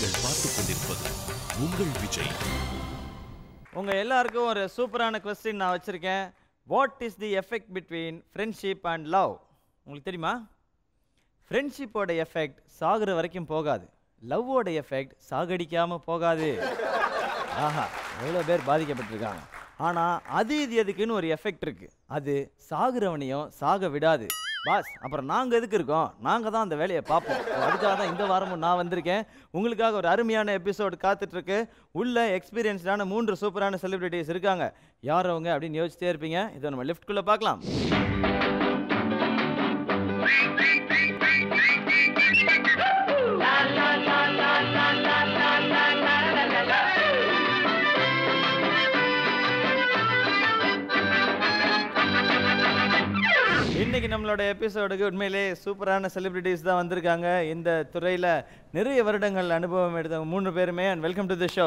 நீங்கள் பார்த்துக் கொண்டிருப்பது உங்கள் விஜய் உங்கள் எல்லாருக்கும் ஒரு சூப்பரான கொஸ்டின் நான் வச்சுருக்கேன் what is the effect between friendship and love உங்களுக்கு தெரியுமா ஃப்ரெண்ட்ஷிப்போட எஃபெக்ட் சாகுற வரைக்கும் போகாது லவ்வோட எஃபெக்ட் சாகடிக்காமல் போகாது ஆஹா எவ்வளோ பேர் பாதிக்கப்பட்டிருக்காங்க ஆனால் அது இது எதுக்குன்னு ஒரு எஃபெக்ட் இருக்குது அது சாகுறவனையும் சாக விடாது பாஸ் அப்புறம் நாங்கள் எதுக்கு இருக்கோம் நாங்கள் தான் அந்த வேலையை பார்ப்போம் So, அதுக்காக தான் இந்த வாரமும் நான் வந்திருக்கேன் உங்களுக்காக ஒரு அருமையான எபிசோடு காத்துட்ருக்கு உள்ள எக்ஸ்பீரியன்ஸ்டான மூன்று சூப்பரான செலிபிரிட்டிஸ் இருக்காங்க யார் அவங்க அப்படின்னு யோசிச்சிட்டே இருப்பீங்க இதை நம்ம லிஃப்ட்குள்ளே பார்க்கலாம் இன்னைக்கு நம்மளோட எபிசோடுக்கு உண்மையிலே சூப்பரான செலிபிரிட்டிஸ் தான் வந்திருக்காங்க இந்த துறையில் நிறைய வருடங்கள் அனுபவம் எடுத்தவங்க மூணு பேருமே and welcome to the show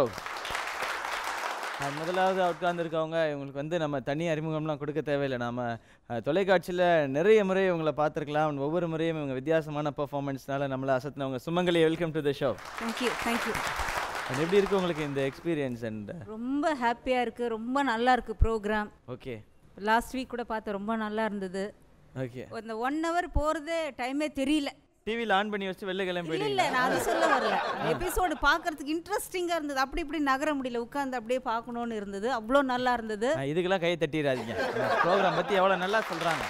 முதலாவது உட்கார்ந்துருக்கவங்க இவங்களுக்கு வந்து நம்ம தனி அறிமுகம்லாம் கொடுக்க தேவையில்லை நாம அஹ், தொலைக்காட்சியில் நிறைய முறை இவங்களை பார்த்துருக்கலாம் ஒவ்வொரு முறையும் இவங்க வித்தியாசமான பெர்ஃபார்மன்ஸ்னால நம்மளை அசத்தினவங்க Sumangali welcome to the show thank you thank you எப்படி இருக்கு உங்களுக்கு இந்த எக்ஸ்பீரியன்ஸ் அண்ட் ரொம்ப ஹாப்பியாக இருக்குது ரொம்ப நல்லா இருக்குது ப்ரோக்ராம் ஓகே லாஸ்ட் வீக் கூட பார்த்தேன் ரொம்ப நல்லா இருந்தது ஓகே இந்த ஒன் ஹவர் போகிறதே டைமே தெரியல டிவியில் ஆன் பண்ணி வச்சு வெளில கிளம்பி இல்லை இல்லை நான் அது சொல்ல வரல எபிசோடு பார்க்கறதுக்கு இன்ட்ரெஸ்டிங்காக இருந்தது அப்படி இப்படி நகர முடியல உட்காந்து அப்படியே பார்க்கணுன்னு இருந்தது அவ்வளோ நல்லா இருந்தது ஆ, இதுக்கெல்லாம் கை தட்டிடாதீங்க ப்ரோக்ராம் பற்றி எவ்வளோ நல்லா சொல்கிறாங்க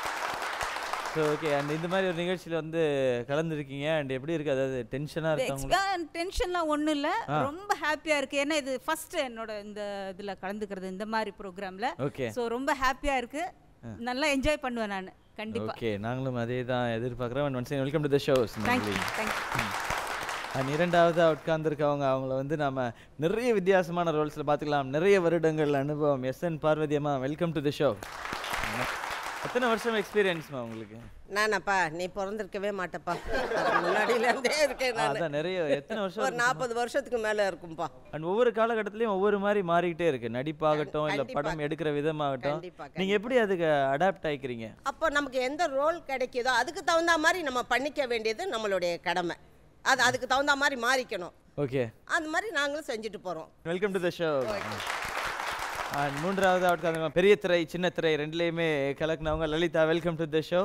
ஸோ ஓகே அண்ட் இந்த மாதிரி ஒரு நிகழ்ச்சியில் வந்து கலந்துருக்கீங்க அண்ட் எப்படி இருக்கு அதாவது டென்ஷனாக இருக்கவங்களுக்கு டென்ஷன்லாம் ஒன்றும் இல்லை ரொம்ப ஹாப்பியாக இருக்குது ஏன்னா இது ஃபர்ஸ்ட் என்னோட இந்த இதில் கலந்துக்கிறது இந்த மாதிரி ப்ரோக்ராமில் ஓகே ஸோ ரொம்ப ஹாப்பியாக இருக்குது நல்லா என்ஜாய் பண்ணுவேன் நான் கண்டிப்பாக ஓகே நாங்களும் அதே தான் எதிர்பார்க்குறோம் once welcome to the shows thank you thank you and இரண்டாவதாக உட்கார்ந்துருக்கவங்க அவங்கள வந்து நாம நிறைய வித்தியாசமான ரோல்ஸில் பார்த்துக்கலாம் நிறைய வருடங்கள் அனுபவம் S N Parvathiyamma welcome to the show எத்தனை வருஷம் எக்ஸ்பீரியன்ஸ்மா உங்களுக்கு நானாப்பா நீ பிறந்திருக்கவே மாட்டப்பா அதுக்கு முன்னாடியில இருந்தே இருக்கேன் ஆ, நான் அதான் நிறைய எத்தனை வருஷம் ஒரு நாற்பது வருஷத்துக்கு மேல இருக்கும்பா அண்ட் ஒவ்வொரு காலகட்டத்திலையும் ஒவ்வொரு மாதிரி மாறிக்கிட்டே இருக்கு நடிப்பாகட்டும் இல்ல கண்டிப்பா. படம் எடுக்கிற விதமாகட்டும் கண்டிப்பா, நீங்க எப்படி அதுக்கு அடாப்ட் ஆயிக்கிறீங்க அப்போ நமக்கு எந்த ரோல் கிடைக்குதோ அதுக்கு தகுந்த மாதிரி நம்ம பண்ணிக்க வேண்டியது நம்மளுடைய கடமை அது அதுக்கு தகுந்த மாதிரி மாறிக்கணும் ஓகே அந்த மாதிரி நாங்களும் செஞ்சுட்டு போறோம் welcome to the show and மூன்றாவது அவுட்காரங்க பெரிய திரை சின்ன திரை ரெண்டுலேயுமே கலக்குனவங்க Lalitha welcome to the show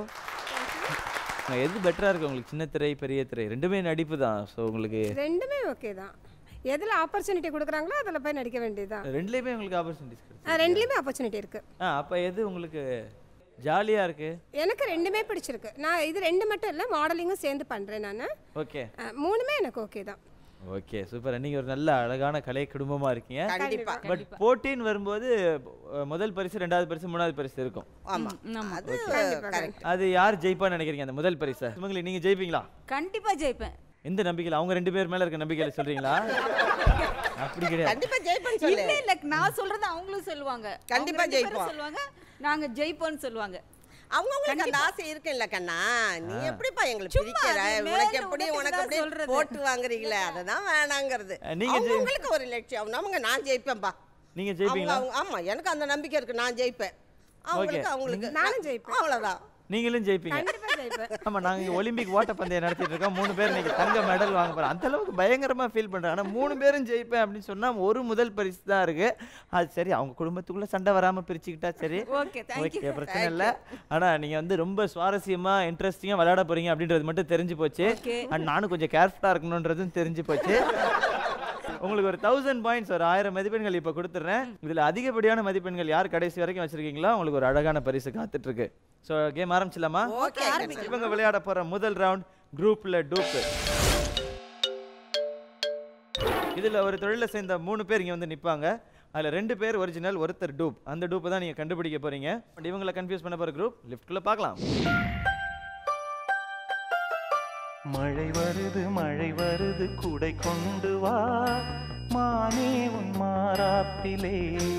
எது பெட்டரா இருக்கு உங்களுக்கு சின்ன திரை பெரிய திரை ரெண்டுமே நடிப்பு தான் ஸோ உங்களுக்கு ரெண்டுமே ஓகே தான் எதில் ஆப்பர்ச்சுனிட்டி கொடுக்குறாங்களோ அதில் போய் நடிக்க வேண்டியதுதான் ரெண்டுலேயுமே உங்களுக்கு ஆப்பர்ச்சுனிட்டிஸ் கிடைச்சு ஆ, ரெண்டுலேயுமே ஆப்பர்ச்சுனிட்டி இருக்குது ஆ அப்போ எது உங்களுக்கு ஜாலியா இருக்கு எனக்கு ரெண்டுமே பிடிச்சிருக்கு நான் இது ரெண்டு மட்டும் இல்லை மாடலிங்கும் சேர்ந்து பண்ணுறேன் நான் ஓகே மூணுமே எனக்கு ஓகே தான் ஓகே சூப்பர் நீங்க ஒரு நல்ல அழகான கலை குடும்பமா இருக்கீங்க கண்டிப்பா பட் போட்டின்னு வரும்போது அஹ், முதல் பரிசு ரெண்டாவது பரிசு மூணாவது பரிசு இருக்கும் ஆமா அது கரெக்ட் அது யார் ஜெயிப்பான்னு நினைக்கிறீங்க அந்த முதல் பரிசை சுமங்கலி நீங்க ஜெயிப்பீங்களா கண்டிப்பாக ஜெயிப்பேன் எந்த நம்பிக்கையில் அவங்க ரெண்டு பேர் மேல இருக்க நம்பிக்கையில சொல்றீங்களா அப்படி கிடையாது கண்டிப்பா ஜெயிப்பேன்னு சொல்லு இல்ல இல்ல நான் சொல்றது அவங்களும் சொல்லுவாங்க கண்டிப்பா அவங்க ரெண்டு பேரும் ஜெயிப்போம். சொல்லுவாங்க நாங்க ஜெயிப்போம்னு சொல்லுவாங்க அவங்கவுங்களுக்கு அந்த ஆசை இருக்குல்ல கண்ணா நீ எப்படிப்பா எங்களை சும்மா பிரிக்கிற அது உனக்கு மேல எப்படி உனக்கு உனக்கு தான் எப்படி சொல்றது. போட்டு வாங்குறீங்களே அதுதான் வேணாங்கிறது அஹ், நீங்க ஜெயி- அவங்கவுங்களுக்கு ஒரு லட்சியம் நமங்க நான் ஜெயிப்பேன்பா நீங்க அவங்க ஜெயிப்பீங்களா அவங்க- ஆமா எனக்கு அந்த நம்பிக்கை இருக்கு நான் ஜெயிப்பேன் அவங்களுக்கு அவங்களுக்கு நானும் ஜெயிப்பேன். அவ்வளவுதான் நீங்களும் ஜெயிப்பீங்க கண்டிப்பாக ஜெயிப்பேன் ஆமா நாங்க இங்க ஒலிம்பிக் ஓட்டப்பந்தயம் நடத்திட்டு இருக்கோம் மூணு பேர் இன்னைக்கு தங்க மெடல் வாங்க போறோம் அந்த அளவுக்கு பயங்கரமா ஃபீல் பண்றேன் ஆனா மூணு பேரும் ஜெயிப்பேன் அப்படின்னு சொன்னா ஒரு முதல் பரிசு தான் இருக்கு அது சரி அவங்க குடும்பத்துக்குள்ள சண்டை வராம பிரிச்சுக்கிட்டா சரி ஓகே தேங்க்யூ ஓகே பிரச்சனை இல்ல ஆனா நீங்க வந்து ரொம்ப சுவாரஸ்யமா இன்ட்ரெஸ்டிங்கா விளையாட போறீங்க அப்படின்றது மட்டும் தெரிஞ்சு போச்சு Okay. அண்ட் நானும் கொஞ்சம் கேர்ஃபுல்லா இருக்கணுன்றதும் தெரிஞ்சு போச்சு உங்களுக்கு ஒரு தௌசண்ட் பாயிண்ட்ஸ் ஒரு ஆயிரம் மதிப்பெண்கள் இப்போ கொடுத்துட்றேன் இதுல அதிகப்படியான மதிப்பெண்கள் யார் கடைசி வரைக்கும் வச்சிருக்கீங்களோ உங்களுக்கு ஒரு அழகான பரிசு காத்துட்டு இருக்கு ஸோ கேம் ஆரம்பிச்சிடலாமா ஓகே இவங்க விளையாட போற முதல் ரவுண்ட் குரூப்ல டூப் இதுல ஒரு தொழிலை சேர்ந்த மூணு பேர் இங்க வந்து நிப்பாங்க அதுல ரெண்டு பேர் ஒரிஜினல் ஒருத்தர் டூப் அந்த டூப்பை தான் நீங்க கண்டுபிடிக்க போறீங்க And இவங்களை கன்ஃபியூஸ் பண்ண போற குரூப் லிஃப்ட்குள்ள பார்க்கலாம் மழை வருது மழை வருது குடை கொண்டு வா மானே உன் மாறாப்பிலே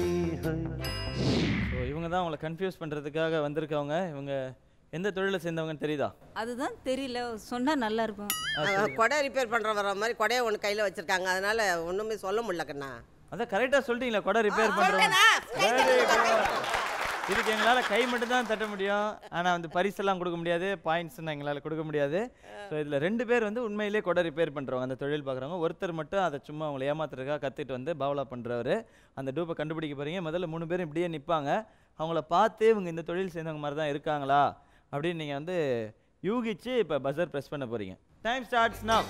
ஸோ இவங்க தான் உங்களை கன்ஃபியூஸ் பண்றதுக்காக வந்திருக்கவங்க இவங்க எந்த தொழிலை சேர்ந்தவங்கன்னு தெரியுதா அதுதான் தெரியல சொன்னா நல்லா இருக்கும் அஹ், கொடை ரிப்பேர் பண்ற வர மாதிரி கொடையை ஒன்று கையில வச்சிருக்காங்க அதனால ஒண்ணுமே சொல்ல முடியல கண்ணா அதான் கரெக்டா சொல்லிட்டீங்களா கொடை ரிப்பேர் பண்றவங்க இதுக்கு எங்களால் கை மட்டும் தான் தட்ட முடியும் ஆனால் வந்து பரிசெல்லாம் கொடுக்க முடியாது பாயிண்ட்ஸ் எங்களால் கொடுக்க முடியாது ஸோ இதில் ரெண்டு பேர் வந்து உண்மையிலே கொடை ரிப்பேர் பண்ணுறவங்க அந்த தொழில் பார்க்குறவங்க ஒருத்தர் மட்டும் அதை சும்மா அவங்களை ஏமாத்துறதுக்காக கற்றுட்டு வந்து பாவலா பண்ணுறவர் அந்த டூப்பை கண்டுபிடிக்க போகிறீங்க முதல்ல மூணு பேரும் இப்படியே நிற்பாங்க அவங்கள பார்த்து இவங்க இந்த தொழில் சேர்ந்தவங்க மாதிரி தான் இருக்காங்களா அப்படின்னு நீங்கள் வந்து யூகிச்சு இப்போ பஸர் ப்ரெஸ் பண்ண போகிறீங்க time starts now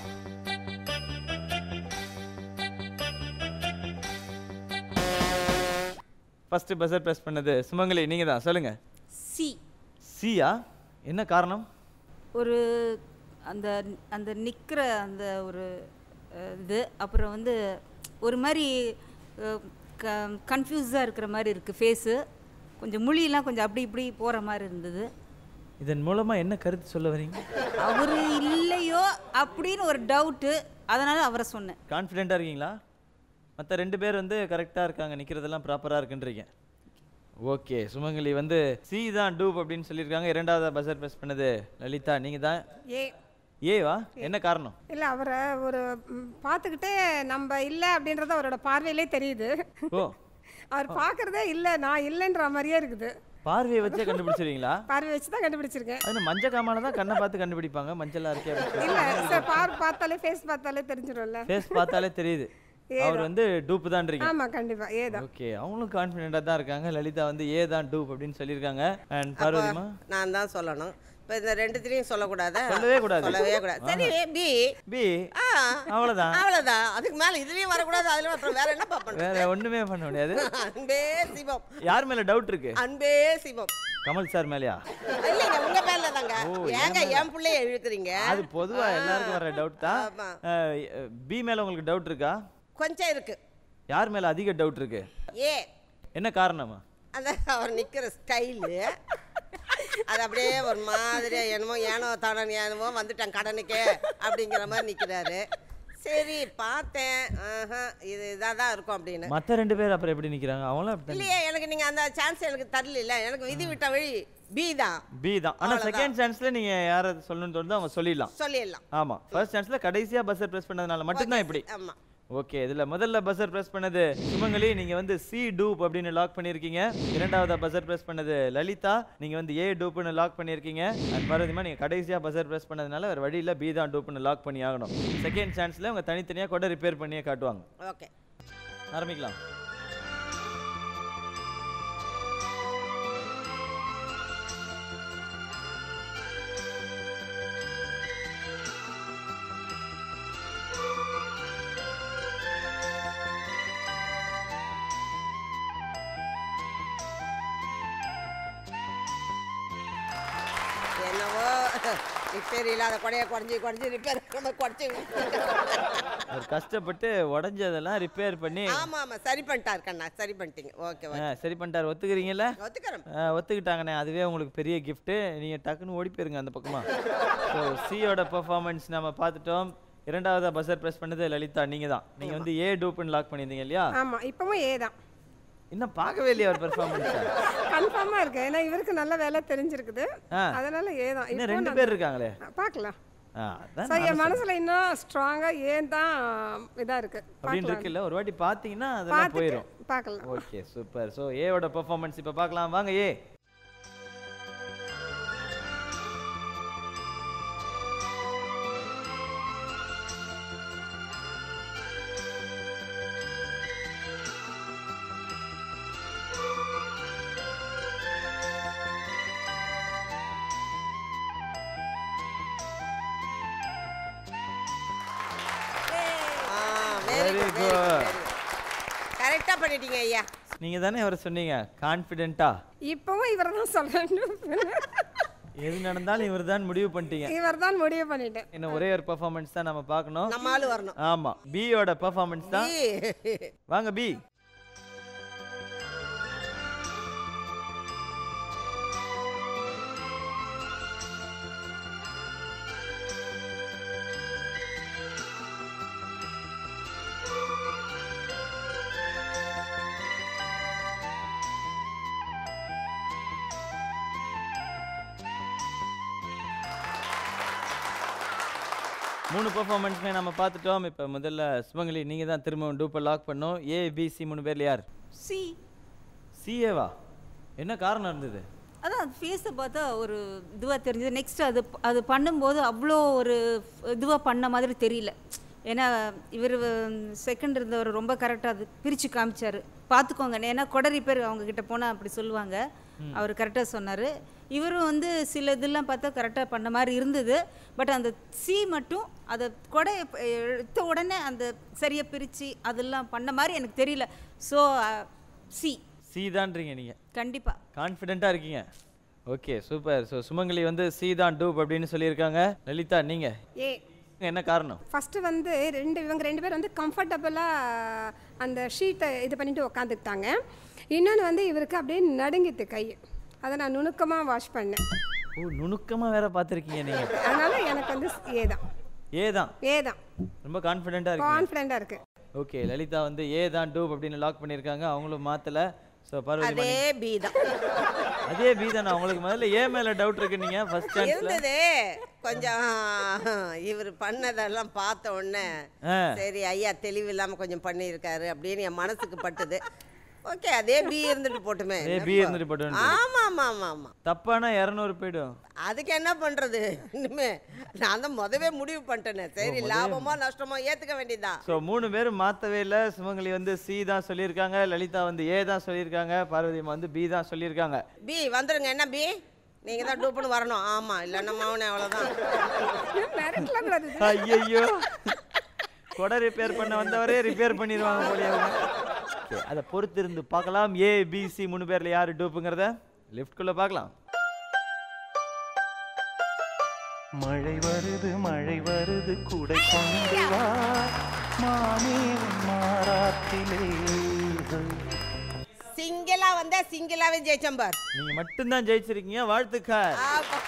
first buzzer press பண்ணது சுமங்கலி நீங்கள் தான் சொல்லுங்கள் சி சியா என்ன காரணம் ஒரு அந்த அந்த நிற்கிற அந்த ஒரு அஹ், இது அப்புறம் வந்து ஒரு மாதிரி கன்ஃபியூஸாக இருக்கிற மாதிரி இருக்குது ஃபேஸு கொஞ்சம் மொழியெல்லாம் கொஞ்சம் அப்படி இப்படி போகிற மாதிரி இருந்தது இதன் மூலமாக என்ன கருத்து சொல்ல வரீங்க அவர் இல்லையோ அப்படின்னு ஒரு டவுட்டு அதனால் அவரை சொன்னேன் கான்ஃபிடென்ட்டாக இருக்கீங்களா மற்ற ரெண்டு பேர் வந்து கரெக்டாக இருக்காங்க நிற்கிறதெல்லாம் ப்ராப்பராக இருக்குன்றீங்க ஓகே சுமங்கலி வந்து சி தான் டூப் அப்படின்னு சொல்லியிருக்காங்க இரண்டாவது பஸர் ப்ரெஸ் பண்ணது லலிதா நீங்கள் தான் ஏ ஏவா என்ன காரணம் இல்லை அவரை ஒரு ம், பார்த்துக்கிட்டே நம்ம இல்லை அப்படின்றது அவரோட பார்வையிலே தெரியுது ஓ அவர் பார்க்குறதே இல்லை நான் இல்லைன்ற மாதிரியே இருக்குது பார்வையை வச்சே கண்டுபிடிச்சிருவீங்களா பார்வை வச்சு தான் கண்டுபிடிச்சிருக்கேன் அது மஞ்சள் காமால தான் கண்ணை பார்த்து கண்டுபிடிப்பாங்க மஞ்சளா இருக்கே அப்படின்னு இல்லை சார் பார் பார்த்தாலே ஃபேஸ் பார்த்தாலே தெரிஞ்சிடும்ல ஃபேஸ் பார்த்தாலே தெரியுது அவர் வந்து டூப் தான்றீங்க ஆமாம் கண்டிப்பாக ஏ தான் ஓகே அவங்களும் கான்ஃபிடென்ட்டாக தான் இருக்காங்க லலிதா வந்து ஏ தான் டூப் அப்படின்னு சொல்லியிருக்காங்க அண்ட் பார்வதிமா நான் தான் சொல்லணும் இப்போ இந்த ரெண்டுத்திலையும் சொல்லக்கூடாதா சொல்லவே கூடாது. சொல்லவே கூடாது சரி பி பி ஆ அவ்வளோதான் அவ்வளவுதான் அதுக்கு மேல இதுலயும் வரக்கூடாது அதுலயும் அப்புறம் வேற என்ன பாப்பேன் வேற ஒண்ணுமே பண்ண முடியாது அன்பே சிவம் யார் மேல டவுட் இருக்கு அன்பே சிவம் கமல் சார் மேலயா இல்லைங்க உங்க பேர்ல தாங்க ஓ, ஏங்க என் பிள்ளைய இழுக்கிறீங்க அது பொதுவா எல்லாருக்கும் வர டவுட் தான் ஆமா. பி மேல உங்களுக்கு டவுட் இருக்கா கொஞ்சம் இருக்கு யார் மேல அதிக டவுட் இருக்கு ஏ என்ன காரணமா அந்த அவர் நிக்கிற ஸ்டைலு அது அப்படியே ஒரு மாதிரியா என்னமோ ஏனோ தானோ ஏனமோ வந்துட்டேன் கடனுக்கே அப்படிங்கிற மாதிரி நிக்கிறாரு சரி பார்த்தேன் ஆஹா, இது இதாக தான் இருக்கும் அப்படின்னு மத்த ரெண்டு பேர் அப்புறம் எப்படி நிக்கிறாங்க அவங்களும் அப்படி இல்லையே எனக்கு நீங்க அந்த சான்ஸ் எனக்கு தரல எனக்கு விதி விட்ட வழி பி தான் பி தான் ஆனா செகண்ட் சான்ஸ்ல நீங்க யார சொல்லணும்னு தோணுதோ அவங்க சொல்லிடலாம் சொல்லிடலாம் ஆமா ஃபர்ஸ்ட் சான்ஸ்ல கடைசியா பஸ்ஸர் பிரஸ் பண்ணதுனால மட்டும்தான் இப்படி ஆமா ஓகே இதுல முதல்ல பஸர் பிரஸ் பண்ணது சுமங்கலி நீங்க வந்து சி டூப் அப்படின்னு லாக் பண்ணிருக்கீங்க இரண்டாவதா பஸர் பிரஸ் பண்ணது லலிதா நீங்க வந்து ஏ டூப்னு லாக் பண்ணிருக்கீங்க அண்ட் பார்வதிமா நீங்க கடைசியா பஸர் பிரஸ் பண்ணதுனால வேற வழி இல்ல பி தான் டூப்னு லாக் பண்ணி ஆகணும் செகண்ட் சான்ஸ்ல உங்க தனித்தனியா கூட ரிப்பேர் பண்ணியே காட்டுவாங்க ஓகே ஆரம்பிக்கலாம் என்னவோ ரிப்பேர் இல்லாத குறைய குறைஞ்சி குறைஞ்சி ரிப்பேர் நம்ம குறைச்சி ஒரு கஷ்டப்பட்டு உடஞ்சதெல்லாம் ரிப்பேர் பண்ணி ஆமா ஆமா சரி பண்ணிட்டார் கண்ணா சரி பண்ணிட்டீங்க ஓகே ஆ, சரி பண்ணிட்டார் ஒத்துக்கிறீங்கல்ல ஒத்துக்கிறேன் ஆ, ஒத்துக்கிட்டாங்கண்ணே அதுவே உங்களுக்கு பெரிய கிஃப்ட்டு நீங்கள் டக்குன்னு ஓடி போயிருங்க அந்த பக்கமா ஸோ சியோட பெர்ஃபார்மன்ஸ் நம்ம பார்த்துட்டோம் இரண்டாவதா பஸர் ப்ரெஸ் பண்ணது லலிதா நீங்கள் தான் நீங்கள் வந்து ஏ டூப்னு லாக் பண்ணியிருந்தீங்க இல்லையா ஆமாம் இப்போவும் ஏ தான் இன்னும் பார்க்கவே இல்லையா அவர் பெர்ஃபார்மன்ஸை கன்ஃபார்மாக இருக்கு ஏன்னா இவருக்கு நல்ல வேலை தெரிஞ்சிருக்குது ஆ. அதனால ஏ தான் இன்னும் இப்போ ரெண்டு நான் பேர் இருக்காங்களே பார்க்கலாம் ஆ அதான் ஸோ என் நானும் மனசுல இன்னும் ஸ்ட்ராங்காக ஏன் தான் இதாக இருக்கு அப்படின்னு பார்க்கலாம் இருக்குல்ல ஒரு வாட்டி பார்த்தீங்கன்னா அதெல்லாம் போயிடும் பார்த்துட்டு பார்க்கலாம் ஓகே சூப்பர் ஸோ ஏவோட பெர்ஃபார்மன்ஸ் இப்போ பார்க்கலாம் வாங்க a very Very good good. கரெக்டாக பண்ணிட்டீங்க ஐயா நீங்கள் தானே அவரை சொன்னீங்க கான்ஃபிடென்ட்டா இப்போவும் இவர் தான் சொல்லணும் எது நடந்தாலும் இவர் தான் முடிவு பண்ணிட்டீங்க இவர் தான் முடிவு பண்ணிட்டேன் இன்னும் ஒரே ஒரு பெர்ஃபார்மன்ஸ் தான் நம்ம பார்க்கணும் நம்ம ஆளு வரணும் ஆமா பியோட பெர்ஃபார்மன்ஸ் தான் ஈ. வாங்க பி மூணு பெர்ஃபார்மன்ஸுமே நம்ம பார்த்துட்டோம் இப்போ முதல்ல சுமங்கலி நீங்கள் தான் திரும்ப டூப்பை லாக் பண்ணோம் ஏ பிசி மூணு பேர்ல யார் சி சிஏவா என்ன காரணம் இருந்தது அதான் ஃபேஸை பார்த்தா ஒரு இதுவாக தெரிஞ்சது நெக்ஸ்ட் அது அது பண்ணும்போது அவ்வளோ ஒரு இதுவாக பண்ண மாதிரி தெரியல ஏன்னா இவர் செகண்ட் இருந்தவர் ரொம்ப கரெக்டாக அது பிரித்து காமிச்சார் பார்த்துக்கோங்க ஏன்னா கொடரி பேர் அவங்க கிட்ட போனால் அப்படி சொல்லுவாங்க அவர் கரெக்டாக சொன்னார் இவரும் வந்து சில இதெல்லாம் பார்த்தா கரெக்டாக பண்ண மாதிரி இருந்தது பட் அந்த சி மட்டும் அதை கொடை எடுத்த உடனே அந்த சரியாக பிரித்து அதெல்லாம் பண்ண மாதிரி எனக்கு தெரியல ஸோ சி சி தான்றீங்க நீங்கள் கண்டிப்பாக கான்ஃபிடென்ட்டாக இருக்கீங்க ஓகே சூப்பர் ஸோ சுமங்கலி வந்து சி தான் டூப் அப்படின்னு சொல்லியிருக்காங்க லலிதா நீங்கள் ஏ என்ன காரணம் ஃபஸ்ட்டு வந்து ரெண்டு இவங்க ரெண்டு பேர் வந்து கம்ஃபர்டபுளாக அந்த ஷீட்டை இது பண்ணிட்டு உக்காந்துக்கிட்டாங்க இன்னொன்று வந்து இவருக்கு அப்படியே நடுங்கிட்டு கை அதை நான் நுணுக்கமாக வாஷ் பண்ணேன் ஓ நுணுக்கமாக வேற பார்த்துருக்கீங்க நீங்கள் அதனால எனக்கு வந்து ஏ தான் ஏ தான் ஏ தான் ரொம்ப கான்ஃபிடென்ட்டாக இருக்கீங்க கான்ஃபிடென்ட்டாக இருக்குது ஓகே லலிதா வந்து ஏ தான் டூப் அப்படின்னு லாக் பண்ணியிருக்காங்க அவங்களும் மாற்றல ஸோ பார்வதி அதே பி தான் அதே பி தானே அவங்களுக்கு முதல்ல ஏ மேலே டவுட் இருக்கு நீங்கள் ஃபர்ஸ்ட் சான்ஸில் இருந்தது கொஞ்சம் இவர் பண்ணதெல்லாம் பார்த்த உடனே ஆ. சரி ஐயா தெளிவு இல்லாம கொஞ்சம் பண்ணியிருக்காரு அப்படின்னு என் மனசுக்கு பட்டுது ஓகே அதே பி இருந்துட்டு போட்டுமே அதே B இருந்துட்டு போட்டுமே. ஆமா ஆமா ஆமா ஆமா தப்பானா இரநூறு போயிடும் அதுக்கு என்ன பண்றது இனிமே நான் தான் முதவே முடிவு பண்ணிட்டேனே சரி லாபமோ நஷ்டமோ ஏத்துக்க வேண்டியதுதான் ஸோ மூணு பேரும் மாற்றவே இல்லை சுமங்கலி வந்து சி தான் சொல்லியிருக்காங்க லலிதா வந்து ஏ தான் சொல்லியிருக்காங்க பார்வதி அம்மா வந்து பி தான் சொல்லியிருக்காங்க பி வந்துருங்க என்ன பி நீங்க தான் டூப்புன்னு வரணும் ஆமா இல்லைன்னா மௌனே அவ்வளவுதான் மெரிட்லாம் கூடாது ஐயையோ கொடை ரிப்பேர் பண்ண வந்தவரே ரிப்பேர் பண்ணிடுவாங்க போலியே அவங்க ஓகே அதை பொறுத்து இருந்து பார்க்கலாம் ஏ பிசி மூணு பேர்ல யாரு டூப்புங்கிறத லெஃப்ட்குள்ள பார்க்கலாம் மழை வருது மழை வருது குடை கொண்டு வா மானே உன் மாறாத்திலே சிங்கிளா வந்தா சிங்கிளாவே ஜெயிச்சம்பார் நீங்க மட்டும்தான் ஜெயிச்சிருக்கீங்க வாழ்த்துக்கள்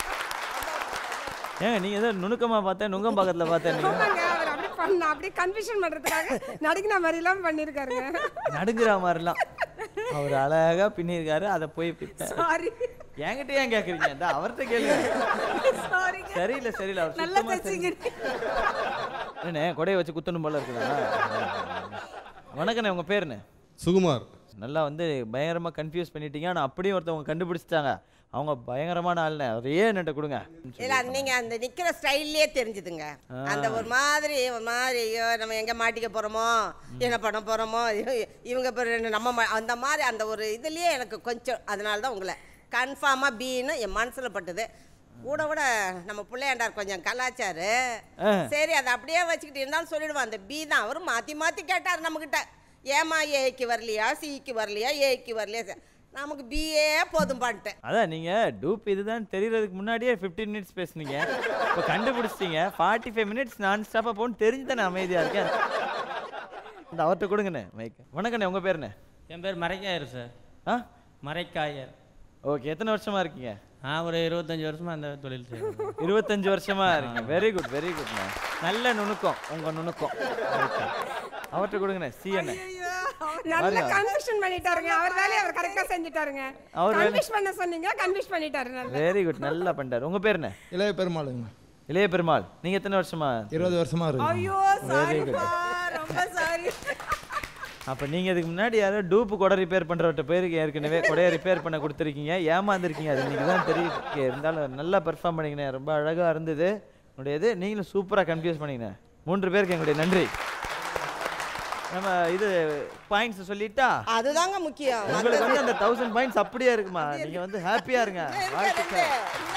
ஏங்க நீங்க ஏதோ நுணுக்கமா பார்த்தேன் நுங்கம் பக்கத்துல பார்த்தேன் நீங்க ஆமாங்க அவர் அப்படி பண்ண அப்படியே கன்ஃபியூஷன் பண்ணுறதுக்காக நடிக்கிற மாதிரிலாம் பண்ணியிருக்காருங்க நடுங்குற மாதிரிலாம் அவர் அழகா பின்னிருக்காரு அதை போய் பிப்பேன். சாரி என்கிட்ட ஏன் கேக்குறீங்க இந்த அவர்கிட்ட கேளுங்க சாரி சரியில்லை சரியில்லை அவர் நல்லா சுத்தமா தச்சிங்க என்னண்ணே கொடையை வச்சு குத்தணும் போல இருக்குதா வணக்கண்ணே உங்க பேருண்ணே சுகுமார் நல்லா வந்து பயங்கரமா கன்ஃபியூஸ் பண்ணிட்டீங்க ஆனா அப்படியும் ஒருத்தவங்க கண்டுபிடிச்சிட்டாங்க அவங்க பயங்கரமான ஆளுண்ணே அவர் ஏன் என்கிட்ட கொடுங்க இல்ல அது நீங்க அந்த நிக்கிற ஸ்டைல்லே தெரிஞ்சுதுங்க அந்த ஒரு மாதிரி ஒரு மாதிரி ஐயோ நம்ம எங்க மாட்டிக்க போறோமோ என்ன பண்ண போறோமோ ஐயோ, இவங்க பேர் என்ன நம்ம மா- அந்த மாதிரி அந்த ஒரு இதுலயே எனக்கு கொஞ்சம் அதனால தான் உங்களை கன்ஃபார்மா பீன்னு என் மனசுல பட்டுது கூட கூட நம்ம பிள்ளையாண்டார் கொஞ்சம் கலாச்சாரு ஆ. சரி அதை அப்படியே வச்சுக்கிட்டு இருந்தாலும் சொல்லிடுவான் அந்த பி தான் அவரும் மாத்தி மாத்தி கேட்டார் நம்மகிட்ட ஏமா ஏக்கு வரலையா சிக்கு வரலையா ஏக்கு வரலையா ச- நமக்கு பிஏ போதும் பண்ணிட்டேன் அதான் நீங்க டூப் இதுதான் தெரியறதுக்கு முன்னாடியே 15 மினிட்ஸ் பேசுனீங்க இப்போ கண்டுபிடிச்சிட்டீங்க ஃபார்ட்டி ஃபைவ் மினிட்ஸ் நான் ஸ்டாப்பாக போகணும்னு தெரிஞ்சு தானே அமைதியா இருக்கேன் இந்த அவர்கிட்ட கொடுங்கண்ணே மைக் வணக்கண்ணே உங்க பேருண்ணே என் பேர் மரைக்காயர் சார் ஆ மரைக்காயர் ஓகே எத்தனை வருஷமா இருக்கீங்க நான் ஒரு இருபத்தஞ்சி வருஷமா அந்த தொழில் செய்கிறேன் இருபத்தஞ்சு வருஷமா இருக்கீங்க வெரி குட் வெரி குட் நல்ல நுணுக்கம் உங்க நுணுக்கம் Okay. அவர்கிட்ட கொடுங்கண்ணே சி என்ன நல்ல கன்ஃபியூஷன் பண்ணிட்டாருங்க அவர் வேலையை அவர் கரெக்டாக செஞ்சுட்டாருங்க அவர் வேலை- கன்ஃபியூஸ் பண்ண சொன்னீங்க கன்ஃபியூஸ் பண்ணிட்டாரு நல்லா வெரி குட் நல்லா பண்ணிட்டாரு உங்க பேர் என்ன இளைய பெருமாளுங்க இளைய பெருமாள் நீங்க எத்தனை வருஷமா இருபது வருஷமா இருக்கு ஐயோ வெரி குட் ரொம்ப சாரி அப்போ நீங்கள் இதுக்கு முன்னாடி யாரோ டூப்பு கொடை ரிப்பேர் பண்ணுறவர்கிட்ட பேருக்கு ஏற்கனவே கொடையை ரிப்பேர் பண்ண கொடுத்துருக்கீங்க ஏமாந்துருக்கீங்க அது இன்னைக்கு தான் தெரியுது இருந்தாலும் நல்லா பெர்ஃபார்ம் பண்ணிங்கண்ணே ரொம்ப அழகாக இருந்தது உங்களுடைய இது நீங்களும் சூப்பராக கன்ஃபியூஸ் பண்ணீங்கண்ணே மூன்று பேருக்கு எங்களுடைய நன்றி நம்ம இது பாயிண்ட்ஸ் சொல்லிட்டா அதுதாங்க முக்கியம் உங்களுக்கு வந்து அந்த தௌசண்ட் பாயிண்ட்ஸ் அப்படியே இருக்குமா நீங்கள் வந்து ஹாப்பியாக இருங்க வாழ்த்துக்கள்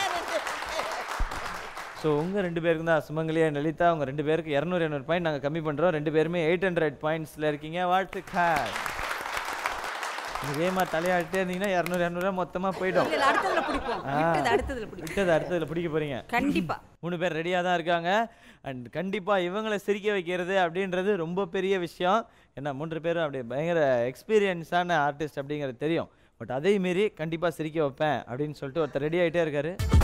ஸோ உங்கள் ரெண்டு பேருக்கு தான் சுமங்கலியா லலிதா உங்கள் ரெண்டு பேருக்கு இரநூறு இரநூறு பாயிண்ட் நாங்கள் கம்மி பண்ணுறோம் ரெண்டு பேருமே எயிட் ஹண்ட்ரட் பாயிண்ட்ஸில் இருக்கீங்க வாழ்த்துக்கள் இதே மாதிரி தலையாட்டே இருந்தீங்கன்னா இரநூறு இரநூறுவா மொத்தமாக போயிடும் இல்ல அடுத்ததுல பிடிப்போம் ஆ. விட்டது அடுத்ததுல பிடிப்போம் விட்டது அடுத்ததுல பிடிக்க போறீங்க கண்டிப்பா மூணு பேர் ரெடியாக தான் இருக்காங்க அண்ட் கண்டிப்பாக இவங்களை சிரிக்க வைக்கிறது அப்படின்றது ரொம்ப பெரிய விஷயம் ஏன்னா மூன்று பேரும் அப்படியே பயங்கர எக்ஸ்பீரியன்ஸான ஆர்டிஸ்ட் அப்படிங்கிறது தெரியும் பட் அதே மீறி கண்டிப்பாக சிரிக்க வைப்பேன் அப்படின்னு சொல்லிட்டு ஒருத்தர் ரெடி ஆகிட்டே இருக்காரு